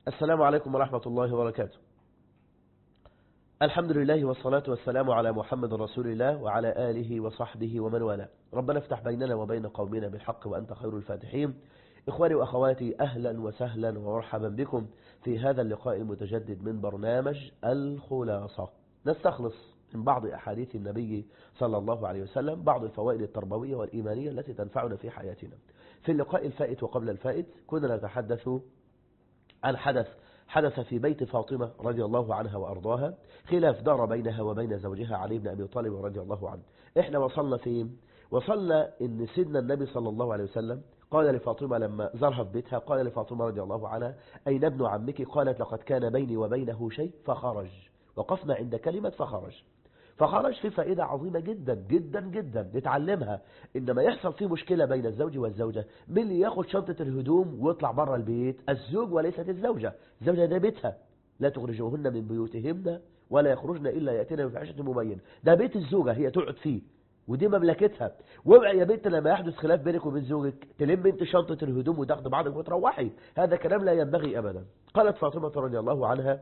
السلام عليكم ورحمة الله وبركاته الحمد لله والصلاة والسلام على محمد رسول الله وعلى آله وصحبه ومن والاه ربنا افتح بيننا وبين قومنا بالحق وأنت خير الفاتحين إخواني وأخواتي أهلا وسهلا ومرحبا بكم في هذا اللقاء المتجدد من برنامج الخلاصة نستخلص من بعض أحاديث النبي صلى الله عليه وسلم بعض الفوائد التربوية والإيمانية التي تنفعنا في حياتنا في اللقاء الفائت وقبل الفائت كنا نتحدث عن حدث حدث في بيت فاطمة رضي الله عنها وأرضاها خلاف دار بينها وبين زوجها علي بن أبي طالب رضي الله عنه إحنا وصلنا فين وصلنا إن سيدنا النبي صلى الله عليه وسلم قال لفاطمة لما زارها في بيتها قال لفاطمة رضي الله عنها أين ابن عمك قالت لقد كان بيني وبينه شيء فخرج وقفنا عند كلمة فخرج فخرج في فائدة عظيمة جدا جدا جدا نتعلمها إنما يحصل في مشكلة بين الزوج والزوجة من اللي ياخد شنطة الهدوم ويطلع بره البيت الزوج وليست الزوجة الزوجة ده بيتها لا تخرجوهن من بيوتهن ولا يخرجن إلا يأتين بفحشة مبين ده بيت الزوجة هي تقعد فيه ودي مملكتها واوعي يا بنت لما يحدث خلاف بينك وبين زوجك تلم انت شنطة الهدوم وتاخد بعضك وتروحي هذا كلام لا ينبغي أبدا قالت فاطمة رضي الله عنها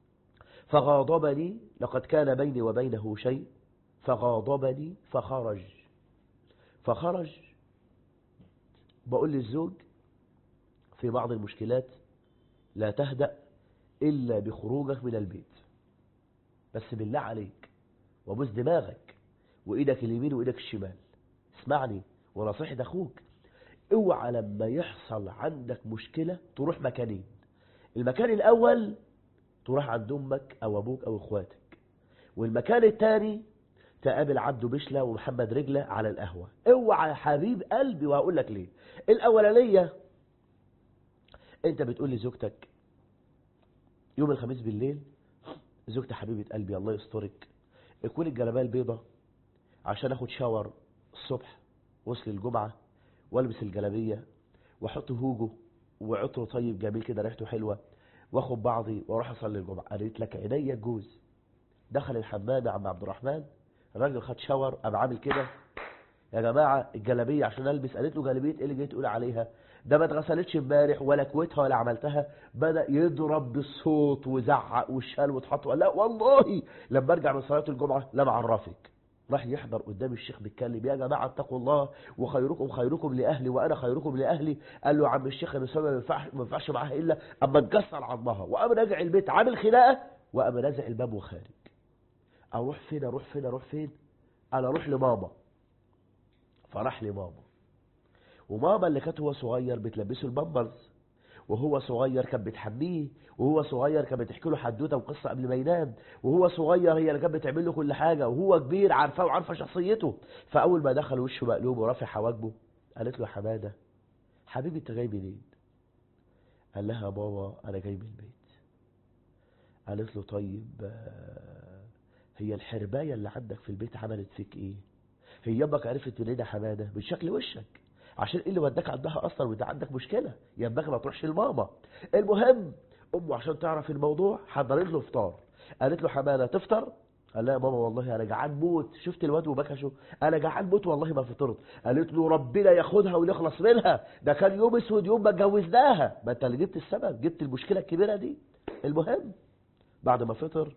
فغاضبني لقد كان بيني وبينه شيء فغاضبني فخرج فخرج بقول للزوج في بعض المشكلات لا تهدأ إلا بخروجك من البيت بس بالله عليك وبوس دماغك وإيدك اليمين وإيدك الشمال اسمعني ونصيحة أخوك اوعى لما يحصل عندك مشكلة تروح مكانين المكان الأول تروح عند أمك أو أبوك أو إخواتك والمكان الثاني تقابل عبده بشلة ومحمد رجلة على القهوة اوعى يا حبيب قلبي وهقول لك ليه الأولانية انت بتقول لزوجتك يوم الخميس بالليل زوجتي حبيبة قلبي الله يسترك اكون الجلابيه البيضة عشان اخد شاور الصبح وصل الجمعة والبس الجلابية واحط هوجو وعطر طيب جميل كده ريحته حلوة واخد بعضي واروح اصلي الجمعه قالت لك عينيا الجوز دخل الحمام يا عم عبد الرحمن الراجل خد شاور قام عامل كده يا جماعه الجلابيه عشان البس قالت له جلابيه ايه اللي جاي تقول عليها ده ما اتغسلتش امبارح ولا كويتها ولا عملتها بدا يضرب بالصوت وزعق وشال واتحط لا والله لما ارجع من صلاه الجمعه لم اعرفك راح يحضر قدام الشيخ بيتكلم يا جماعه اتقوا الله وخيركم خيركم لاهلي وانا خيركم لاهلي قال له عم الشيخ انا ما ينفعش ما ينفعش معاها الا اما تكسر عظمها وقام راجع البيت عامل خناقه وقام نازع الباب وخارج اروح فين اروح فين اروح فين انا اروح لماما فراح لماما وماما اللي كانت هو صغير بتلبسه البامبرز وهو صغير كانت بتحميه وهو صغير كانت بتحكي له حدوته وقصه قبل ما ينام وهو صغير هي اللي كانت بتعمل له كل حاجه وهو كبير عارفاه وعارفه شخصيته فاول ما دخل وشه مقلوب ورافع حواجبه قالت له يا حماده حبيبي انت جاي منين قال لها يا بابا انا جاي من البيت قالت له طيب هي الحربايه اللي عندك في البيت عملت فيك ايه هي يابك عرفت منين يا حماده من شكل وشك عشان ايه اللي وداك عندها اصلا وانت عندك مشكله ينبغي ما تروحش لماما المهم امه عشان تعرف الموضوع حضرت له فطار قالت له حماده تفطر قال لها يا ماما والله انا جعان موت شفت الواد وبكى شو انا جعان موت والله ما فطرت قالت له ربنا ياخدها ونخلص منها ده كان يوم اسود يوم ما اتجوزناها ما انت اللي جبت السبب جبت المشكله الكبيره دي المهم بعد ما فطر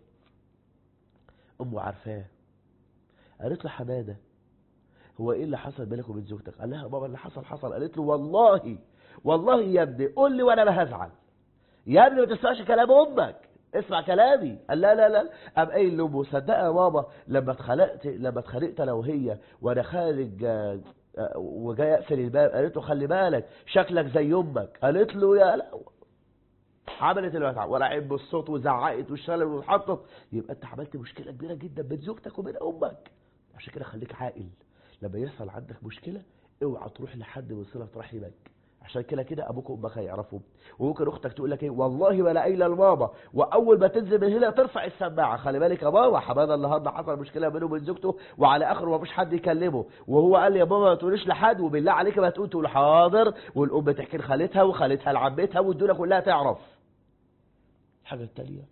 امه عارفاه قالت له حماده هو ايه اللي حصل بينك وبين زوجتك قال لها بابا اللي حصل حصل قالت له والله والله يا ابني قول لي وانا لا هزعل يا ابني ما تسمعش كلام امك اسمع كلامي قال لا لا لا قام قايل لامه صدقها يا ماما لما اتخلقت لما اتخانقت انا وهي وانا خارج وجاي اقفل الباب قالت له خلي بالك شكلك زي امك قالت له يا لا عملت الوقت ولا عيب بالصوت وزعقت واشتغلت واتحطت يبقى انت عملت مشكله كبيره جدا بين زوجتك وبين امك عشان كده خليك عاقل لما يحصل عندك مشكلة اوعى تروح لحد من صلة رحمك عشان كده كده ابوك وامك هيعرفوا وممكن اختك تقول لك ايه والله ما لاقي الا الماما واول ما تنزل من هنا ترفع السماعه خلي بالك يا بابا حماده النهارده حصل مشكله بينه وبين زوجته وعلى اخره ما فيش حد يكلمه وهو قال لي يا بابا ما تقوليش لحد وبالله عليك ما تقول تقول حاضر والام تحكي لخالتها وخالتها لعمتها والدنيا كلها تعرف الحاجه الثانيه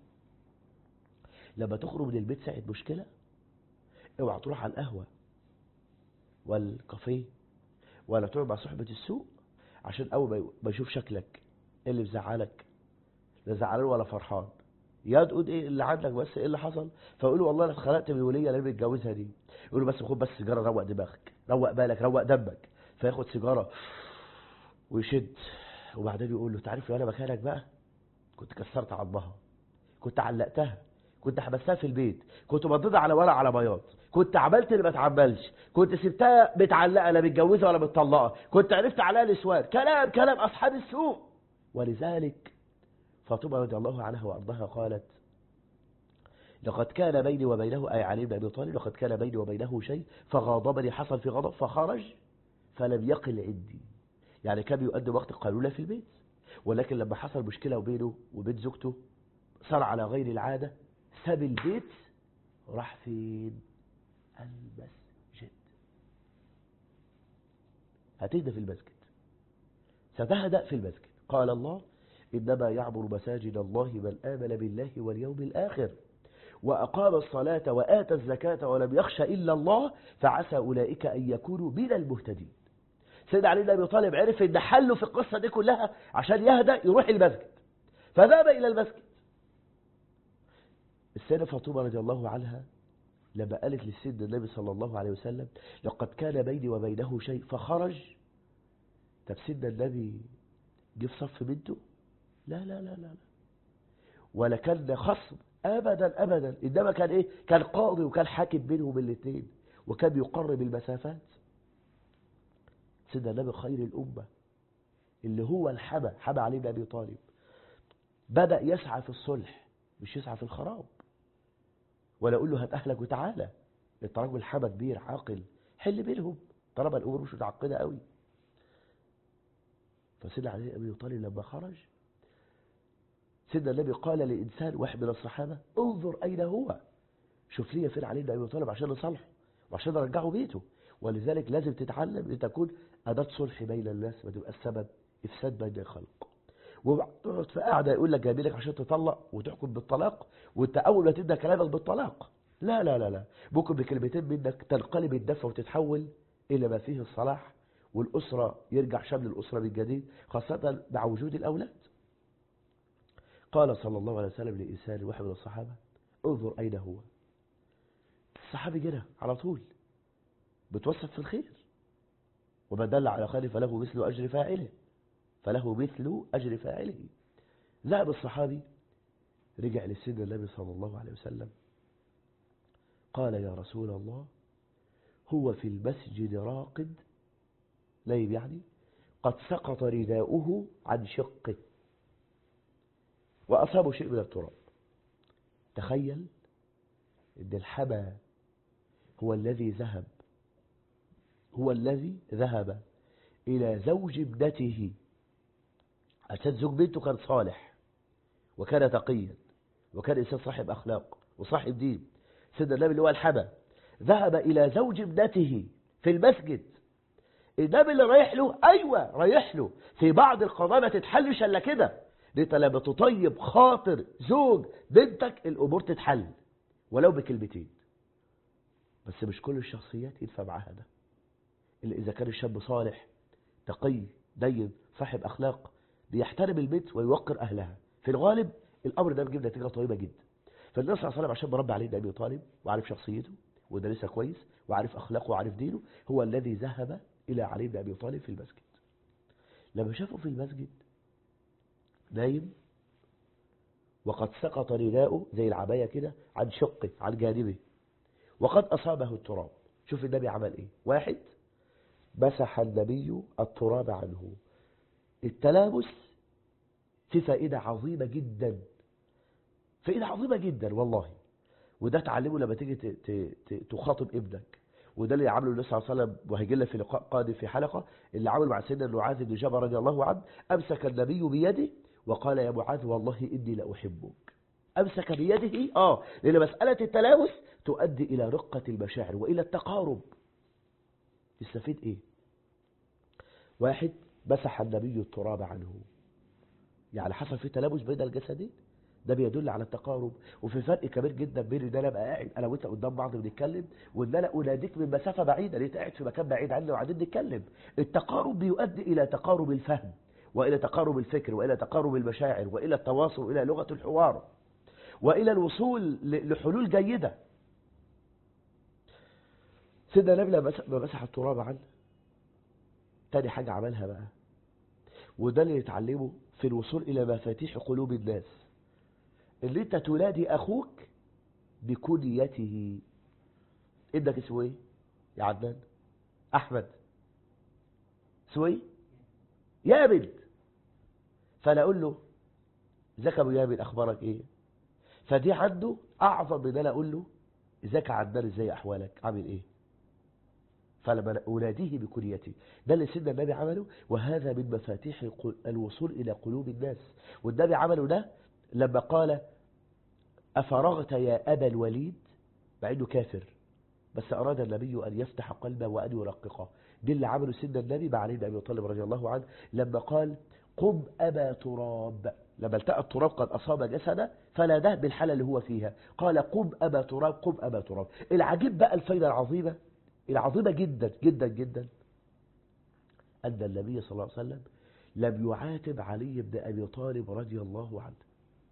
لما تخرج من البيت ساعه مشكله اوعى تروح على القهوه والكافيه ولا تقعد مع صحبة السوق عشان أول ما يشوف شكلك اللي مزعلك لا زعلان ولا فرحان يا تقول ايه اللي عندك بس ايه اللي حصل فيقول له والله انا اتخلقت من وليه اللي متجوزها دي يقول له بس خد بس سيجاره روق دماغك روق بالك روق دمك فياخد سيجاره ويشد وبعدين يقول له تعرف لو انا مكانك بقى كنت كسرت عظمها كنت علقتها كنت حبستها في البيت كنت مضيتها على ورق على بياض كنت عملت اللي ما اتعملش كنت سبتها متعلقه لا متجوزه ولا متطلقه كنت عرفت عليها الاسوار كلام كلام اصحاب السوء ولذلك فاطمه رضي الله عنها وارضاها قالت لقد كان بيني وبينه أي علي بن أبي طالب لقد كان بيني وبينه شيء فغاضبني حصل في غضب فخرج فلم يقل عندي يعني كان بيؤدي وقت القيلولة في البيت ولكن لما حصل مشكلة بينه وبين زوجته صار على غير العادة ساب البيت راح فين المسجد هتهدى في المسجد ستهدأ في المسجد قال الله إنما يعبر مساجد الله من آمن بالله واليوم الآخر وأقام الصلاة وآتى الزكاة ولم يخش إلا الله فعسى أولئك أن يكونوا من المهتدين سيدنا علي بن أبي طالب عرف إن حله في القصة دي كلها عشان يهدأ يروح المسجد فذهب إلى المسجد السيدة فاطمة رضي الله عنها لما قالت للسيد النبي صلى الله عليه وسلم لقد كان بيني وبينه شيء فخرج طب سيدنا النبي جه في صف بنته لا لا لا لا لا ولا كان خصم ابدا ابدا انما كان ايه كان قاضي وكان حاكم بينهم الاثنين وكان يقرب المسافات سيدنا النبي خير الامه اللي هو الحبى حبى علي بن ابي طالب بدا يسعى في الصلح مش يسعى في الخراب ولا اقول له هات اهلك وتعالى انت راجل حبى كبير عاقل حل بينهم طالما الامور مش متعقده قوي فسيدنا علي بن ابي طالب لما خرج سيدنا النبي قال لإنسان واحد من الصحابة انظر أين هو شوف لي فين علي بن أبي طالب عشان نصلحه وعشان نرجعه بيته ولذلك لازم تتعلم ان تكون أداة صلح بين الناس ما تبقى السبب إفساد بين الخلق وتقعد في قاعدة يقول لك جايبينك عشان تطلق وتحكم بالطلاق وانت أول ما تبدأ كلامك بالطلاق لا لا لا لا ممكن بكلمتين منك تنقلب الدفة وتتحول إلى ما فيه الصلاح والأسرة يرجع شمل الأسرة من جديد خاصة مع وجود الأولاد قال صلى الله عليه وسلم لإنسان واحد من الصحابة انظر أين هو الصحابي جرى على طول بتوسط في الخير ومن دل على خير فله مثل أجر فاعله فله مثل أجر فاعله ذهب الصحابي رجع لسيدنا النبي صلى الله عليه وسلم قال يا رسول الله هو في المسجد راقد نايم يعني قد سقط رداؤه عن شقه وأصابه شيء من التراب تخيل ان الحبى هو الذي ذهب هو الذي ذهب إلى زوج ابنته عشان زوج بنته كان صالح وكان تقيا وكان إنسان صاحب أخلاق وصاحب دين سيدنا النبي اللي هو الحبى ذهب إلى زوج ابنته في المسجد النبي اللي رايح له أيوة رايح له في بعض القضايا ما تتحلش إلا كده انت لما تطيب خاطر زوج بنتك الامور تتحل ولو بكلمتين بس مش كل الشخصيات ينفع معاها ده اللي اذا كان الشاب صالح تقي دين صاحب اخلاق بيحترم البيت ويوقر اهلها في الغالب الامر ده بيجيب نتيجه طيبه جدا فالنبي صلى الله عليه وسلم عشان مربي عليه ابي طالب وعارف شخصيته ودرسها كويس وعارف اخلاقه وعارف دينه هو الذي ذهب الى علي بن ابي طالب في المسجد لما شافه في المسجد نايم وقد سقط رداؤه زي العباية كده عن شقه عن جانبه وقد أصابه التراب شوف النبي عمل ايه واحد مسح النبي التراب عنه التلامس في فائدة عظيمة جدا فائدة عظيمة جدا والله وده تعلمه لما تيجي تخاطب ابنك وده اللي عمله النبي صلى الله عليه وسلم وهيجي لنا في لقاء قادم في حلقة اللي عمله مع سيدنا معاذ بن جبل رضي الله عنه أمسك النبي بيده وقال يا معاذ والله إني لأحبك أمسك بيده آه لأن مسألة التلامس تؤدي إلى رقة المشاعر وإلى التقارب تستفيد إيه واحد مسح النبي التراب عنه يعني حصل في تلامس بين الجسدين ده بيدل على التقارب وفي فرق كبير جدا بين ان انا ابقى قاعد انا وانت قدام بعض بنتكلم وان انا اناديك من مسافه بعيده لقيت قاعد في مكان بعيد عني وقاعدين نتكلم التقارب بيؤدي الى تقارب الفهم وإلى تقارب الفكر وإلى تقارب المشاعر وإلى التواصل وإلى لغة الحوار وإلى الوصول لحلول جيدة سيدنا النبي لما مسح التراب عنه تاني حاجة عملها بقى وده اللي يتعلمه في الوصول إلى مفاتيح قلوب الناس اللي انت تنادي أخوك بكنيته ابنك اسمه ايه يا عدنان أحمد اسمه ايه يابد فانا اقول له ازيك يا ابو يابد اخبارك ايه فدي عنده اعظم من انا اقول له ازيك يا عدنان ازاي احوالك عامل ايه فلما أناديه بكليته ده اللي سيدنا النبي عمله وهذا من مفاتيح الوصول إلى قلوب الناس والنبي عمله ده لما قال أفرغت يا أبا الوليد مع أنه كافر بس أراد النبي أن يفتح قلبه وأن يرققه دي اللي عمله سيدنا النبي مع علي بن أبي طالب رضي الله عنه لما قال قم أبا تراب لما التقى التراب قد أصاب جسده فناداه بالحالة اللي هو فيها قال قم أبا تراب قم أبا تراب العجيب بقى الفايدة العظيمة العظيمة جدا جدا جدا أن النبي صلى الله عليه وسلم لم يعاتب علي بن أبي طالب رضي الله عنه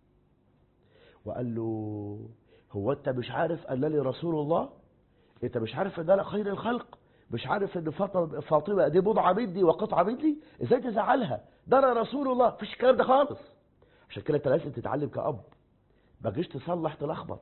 وقال له هو أنت مش عارف أنني رسول الله أنت مش عارف أن أنا خير الخلق مش عارف أن فاطمة دي بضعة مني وقطعة مني إزاي تزعلها ده أنا رسول الله مفيش الكلام ده خالص عشان كده أنت لازم تتعلم كأب ما تجيش تصلح تلخبط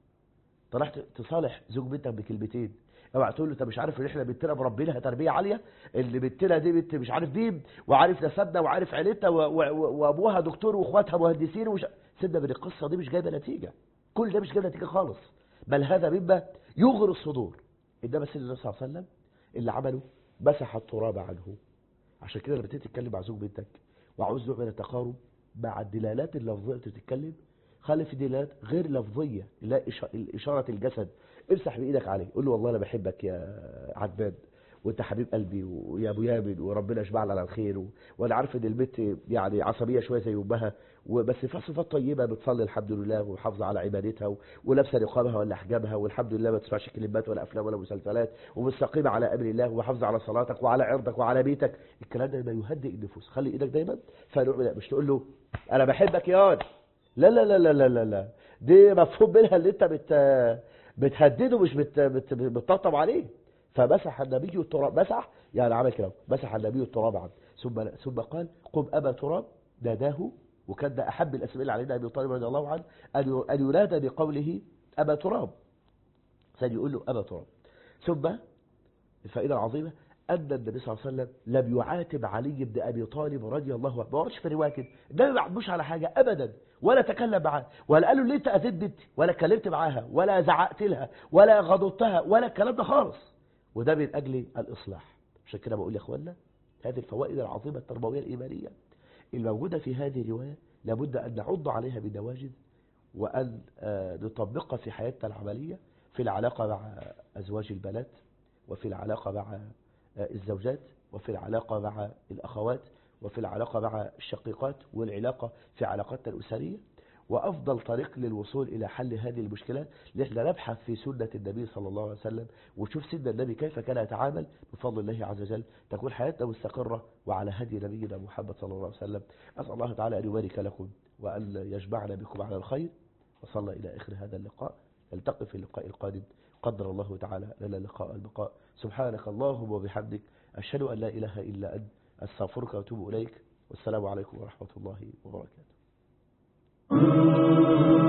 طلعت تصالح زوج بنتك بكلمتين اوعى تقول له انت مش عارف ان احنا بنتنا مربينها تربيه عاليه اللي بنتنا دي بنت مش عارف مين وعارف نسبنا وعارف عيلتها وابوها دكتور واخواتها مهندسين ومش سيبنا من القصه دي مش جايبه نتيجه كل ده مش جايب نتيجه خالص بل هذا مما يغري الصدور انما سيدنا النبي صلى الله عليه وسلم اللي عمله مسح التراب عنه عشان كده لما تيجي تتكلم مع زوج بنتك وعاوز نوع من التقارب مع الدلالات اللفظيه اللي بتتكلم خلي في دلالات غير لفظيه لا اشاره الجسد امسح بايدك عليه قول له والله انا بحبك يا عدنان وانت حبيب قلبي ويا ابو يامن وربنا يشبعنا على الخير و... وانا عارف ان البنت يعني عصبيه شويه زي امها وبس فيها صفات طيبه بتصلي الحمد لله ومحافظه على عبادتها و... ولابسه نقابها ولا حجابها والحمد لله ما تسمعش كلمات ولا افلام ولا مسلسلات ومستقيمه على امر الله ومحافظه على صلاتك وعلى عرضك وعلى بيتك الكلام ده ما يهدئ النفوس خلي ايدك دايما فنوع مش تقول له انا بحبك يا واد لا لا لا لا لا لا لا دي مفهوم منها اللي انت بت بتهدده مش بت بت بتطبطب عليه فمسح النبي التراب مسح يعني عمل كده مسح النبي التراب عنه ثم ثم قال قم ابا تراب ناداه وكان ده احب الاسماء اللي علينا ابي طالب رضي الله عنه ان ان ينادى بقوله ابا تراب ثاني يقول له ابا تراب ثم الفائده العظيمه أن النبي صلى الله عليه وسلم لم يعاتب علي بن أبي طالب رضي الله عنه ما وردش في رواية كده ده ما يعبوش على حاجة أبدا ولا تكلم معاه ولا قال له ليه انت أذيت بنتي ولا اتكلمت معاها ولا زعقت لها ولا غضبتها ولا الكلام ده خالص وده من أجل الإصلاح عشان كده بقول يا أخوانا هذه الفوائد العظيمة التربوية الإيمانية الموجودة في هذه الرواية لابد أن نعض عليها بالنواجذ وأن نطبقها في حياتنا العملية في العلاقة مع أزواج البنات وفي العلاقة مع الزوجات وفي العلاقة مع الأخوات وفي العلاقة مع الشقيقات والعلاقة في علاقاتنا الأسرية وأفضل طريق للوصول إلى حل هذه المشكلات اللي احنا نبحث في سنة النبي صلى الله عليه وسلم ونشوف سيدنا النبي كيف كان يتعامل بفضل الله عز وجل تكون حياتنا مستقرة وعلى هدي نبينا محمد صلى الله عليه وسلم أسأل الله تعالى أن يبارك لكم وأن يجمعنا بكم على الخير وصلى إلى آخر هذا اللقاء نلتقي في اللقاء القادم قدر الله تعالى لنا لقاء البقاء سبحانك اللهم وبحمدك أشهد أن لا إله إلا أنت أستغفرك وأتوب إليك والسلام عليكم ورحمة الله وبركاته